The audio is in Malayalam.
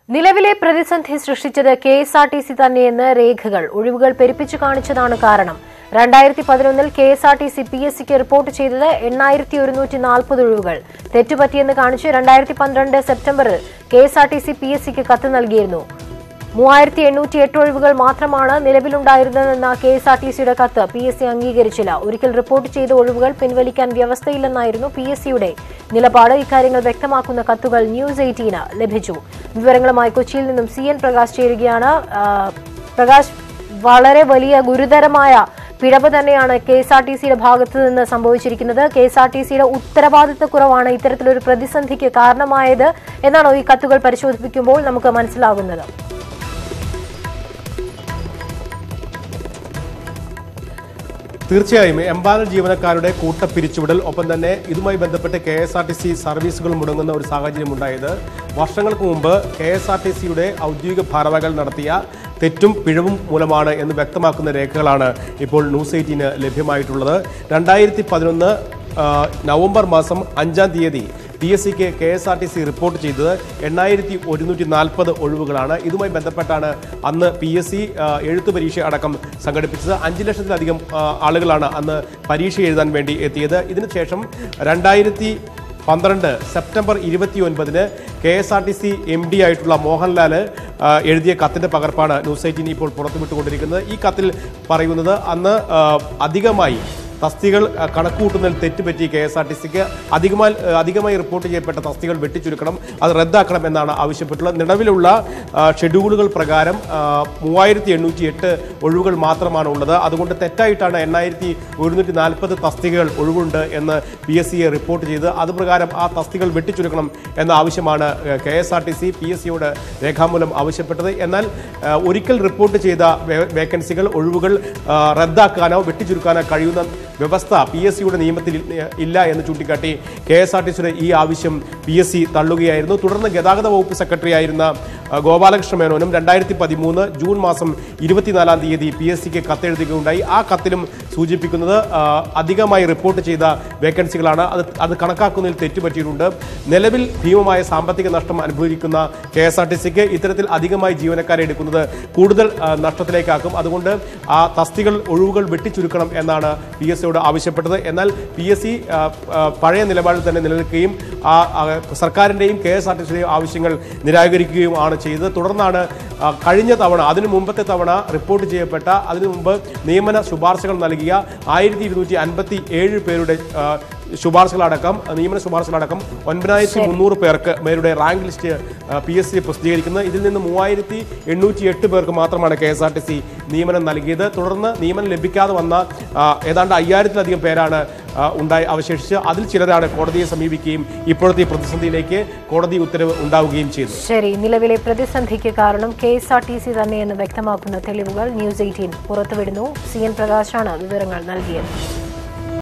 നിലവിലെ പ്രതിസന്ധി സൃഷ്ടിച്ചത് K S R T C തന്നെയെന്ന് രേഖകൾ ഒഴിവുകൾ പെരുപ്പിച്ചു കാണിച്ചതാണ് കാരണം രണ്ടായിരത്തി പതിനൊന്നിൽ K S R T C P S സിക്ക് റിപ്പോർട്ട് ചെയ്തത് എണ്ണായിരത്തി ഒരുന്നൂറ്റി നാൽപ്പത് ഒഴിവുകൾ തെറ്റുപറ്റിയെന്ന് കാണിച്ച് രണ്ടായിരത്തി പന്ത്രണ്ട് സെപ്റ്റംബറിൽ K S R T C P S സിക്ക് കത്ത് നൽകിയിരുന്നു മൂവായിരത്തി എണ്ണൂറ്റി എട്ട് ഒഴിവുകൾ മാത്രമാണ് നിലവിലുണ്ടായിരുന്നതെന്ന കെ എസ് ആർ ടി സിയുടെ കത്ത് പി എസ് സി അംഗീകരിച്ചില്ല ഒരിക്കൽ റിപ്പോർട്ട് ചെയ്ത ഒഴിവുകൾ പിൻവലിക്കാൻ വ്യവസ്ഥയില്ലെന്നായിരുന്നു പി എസ് സിയുടെ നിലപാട് ഇക്കാര്യങ്ങൾ വ്യക്തമാക്കുന്ന കത്തുകൾ ന്യൂസ് എയ്റ്റീന് ലഭിച്ചു വിവരങ്ങളുമായി കൊച്ചിയിൽ നിന്നും സി എൻ പ്രകാശ് ചേരുകയാണ് ആ, പ്രകാശ് വളരെ വലിയ ഗുരുതരമായ പിഴവ് തന്നെയാണ് കെ എസ് ആർ ടി സിയുടെ ഭാഗത്ത് നിന്ന് സംഭവിച്ചിരിക്കുന്നത് കെ എസ് ആർ ടി സിയുടെ ഉത്തരവാദിത്തക്കുറവാണ് ഇത്തരത്തിലൊരു പ്രതിസന്ധിക്ക് കാരണമായത് എന്നാണോ ഈ കത്തുകൾ പരിശോധിപ്പിക്കുമ്പോൾ നമുക്ക് മനസ്സിലാകുന്നത് തീർച്ചയായും എംപാനൽ ജീവനക്കാരുടെ കൂട്ട പിരിച്ചുവിടൽ ഒപ്പം തന്നെ ഇതുമായി ബന്ധപ്പെട്ട് K S R T C സർവീസുകൾ മുടങ്ങുന്ന ഒരു സാഹചര്യം ഉണ്ടായത് വർഷങ്ങൾക്ക് മുമ്പ് കെ എസ് ആർ ടി സിയുടെ ഔദ്യോഗിക ഭാരവാഹികൾ നടത്തിയ തെറ്റും പിഴവും മൂലമാണ് എന്ന് വ്യക്തമാക്കുന്ന രേഖകളാണ് ഇപ്പോൾ ന്യൂസ് എയ്റ്റീന് ലഭ്യമായിട്ടുള്ളത് രണ്ടായിരത്തി പതിനൊന്ന് നവംബർ മാസം അഞ്ചാം തീയതി പി എസ് സിക്ക് K S R T C report ചെയ്തത് എണ്ണായിരത്തി ഒരുന്നൂറ്റി നാൽപ്പത് ഒഴിവുകളാണ് ഇതുമായി ബന്ധപ്പെട്ടാണ് അന്ന് പി എസ് സി എഴുത്തു പരീക്ഷ അടക്കം സംഘടിപ്പിച്ചത് അഞ്ച് ലക്ഷത്തിലധികം ആ, ആളുകളാണ് അന്ന് പരീക്ഷ എഴുതാൻ വേണ്ടി എത്തിയത് ഇതിനുശേഷം രണ്ടായിരത്തി പന്ത്രണ്ട് സെപ്റ്റംബർ ഇരുപത്തി ഒൻപതിന് K S R T C M D ആയിട്ടുള്ള മോഹൻലാൽ ആ, എഴുതിയ കത്തിന്റെ പകർപ്പാണ് ന്യൂസ് എയ്റ്റീൻ ഇപ്പോൾ പുറത്തുവിട്ടുകൊണ്ടിരിക്കുന്നത് ഈ കത്തിൽ പറയുന്നത് അന്ന് ആ, അധികമായി തസ്തികൾ അഹ്, കണക്കുകൂട്ടുന്നതിൽ തെറ്റുപറ്റി കെ എസ് ആർ ടി സിക്ക് അധികമായി അഹ്, അധികമായി റിപ്പോർട്ട് ചെയ്യപ്പെട്ട തസ്തികൾ വെട്ടിച്ചുരുക്കണം അത് റദ്ദാക്കണം എന്നാണ് ആവശ്യപ്പെട്ടുള്ളത് നിലവിലുള്ള ആ, ഷെഡ്യൂളുകൾ പ്രകാരം മൂവായിരത്തി എണ്ണൂറ്റി എട്ട് ഒഴിവുകൾ മാത്രമാണ് ഉള്ളത് അതുകൊണ്ട് തെറ്റായിട്ടാണ് എണ്ണായിരത്തി ഒരുന്നൂറ്റി നാൽപ്പത് തസ്തികകൾ ഒഴിവുണ്ട് എന്ന് പി എസ് സിയെ റിപ്പോർട്ട് ചെയ്ത് അതുപ്രകാരം ആ തസ്തികൾ വെട്ടിച്ചുരുക്കണം എന്ന ആവശ്യമാണ് K S R T C P S സിയോട് രേഖാമൂലം ആവശ്യപ്പെട്ടത് എന്നാൽ ആ, ഒരിക്കൽ റിപ്പോർട്ട് ചെയ്ത വേ- വേക്കൻസികൾ ഒഴിവുകൾ ആ, റദ്ദാക്കാനോ വെട്ടിച്ചുരുക്കാനോ കഴിയുന്ന വ്യവസ്ഥ പി എസ് സിയുടെ നിയമത്തിൽ ഇ- ഇല്ല എന്ന് ചൂണ്ടിക്കാട്ടി കെ എസ് ആർ ടി സിയുടെ ഈ ആവശ്യം പി എസ് സി തള്ളുകയായിരുന്നു തുടർന്ന് ഗതാഗത വകുപ്പ് സെക്രട്ടറി ആയിരുന്ന ആ, ഗോപാലകൃഷ്ണ മേനോനും രണ്ടായിരത്തി പതിമൂന്ന് ജൂൺ മാസം ഇരുപത്തിനാലാം തീയതി പി എസ് സിക്ക് കത്തെഴുതുകയുണ്ടായി ആ കത്തിലും സൂചിപ്പിക്കുന്നത് ആ, അധികമായി റിപ്പോർട്ട് ചെയ്ത വേക്കൻസികളാണ് അത് അത് കണക്കാക്കുന്നതിൽ തെറ്റുപറ്റിയിട്ടുണ്ട് നിലവിൽ ഭീമമായ സാമ്പത്തിക നഷ്ടം അനുഭവിക്കുന്ന കെ എസ് ആർ ടി സിക്ക് ഇത്തരത്തിൽ അധികമായി ജീവനക്കാരെ എടുക്കുന്നത് കൂടുതൽ ആ, നഷ്ടത്തിലേക്കാക്കും അതുകൊണ്ട് ആ തസ്തികൾ ഒഴിവുകൾ വെട്ടിച്ചുരുക്കണം എന്നാണ് പി എസ് സിയോട് ആവശ്യപ്പെട്ടത് എന്നാൽ പി എസ് സി പഴയ നിലപാടിൽ തന്നെ നിലനിൽക്കുകയും ആ ആ, സർക്കാരിൻ്റെയും കെ എസ് ആർ ടി സിയുടെയും ആവശ്യങ്ങൾ നിരാകരിക്കുകയും ആണ് ചെയ്തത് തുടർന്നാണ് ആ, കഴിഞ്ഞ തവണ അതിനു മുമ്പത്തെ തവണ റിപ്പോർട്ട് ചെയ്യപ്പെട്ട അതിനു മുമ്പ് നിയമന ശുപാർശകൾ നൽകിയ ആയിരത്തി ഇരുന്നൂറ്റി അൻപത്തി ഏഴ് പേരുടെ ആ, ശുപാർശകളടക്കം നിയമന ശുപാർശകളടക്കം ഒൻപതിനായിരത്തി മുന്നൂറ് പേർക്ക് പേരുടെ rank list P S C പ്രസിദ്ധീകരിക്കുന്നത് ഇതിൽ നിന്ന് മൂവായിരത്തി എണ്ണൂറ്റി എട്ട് പേർക്ക് മാത്രമാണ് K S R T C നിയമനം നൽകിയത് തുടർന്ന് നിയമനം ലഭിക്കാതെ വന്ന ആ, ഏതാണ്ട് അയ്യായിരത്തിലധികം പേരാണ് ആ, ഉണ്ടായി അവശേഷിച്ച് അതിൽ ചിലരാണ് കോടതിയെ സമീപിക്കുകയും ഇപ്പോഴത്തെ ഈ പ്രതിസന്ധിയിലേക്ക് കോടതി ഉത്തരവ് ഉണ്ടാവുകയും ചെയ്തു ശരി നിലവിലെ പ്രതിസന്ധിക്ക് കാരണം K S R T C തന്നെയെന്ന് വ്യക്തമാക്കുന്ന തെളിവുകൾ ന്യൂസ് എയ്റ്റീൻ പുറത്തുവിടുന്നു സി എൻ പ്രകാശാണ് വിവരങ്ങൾ നൽകിയത്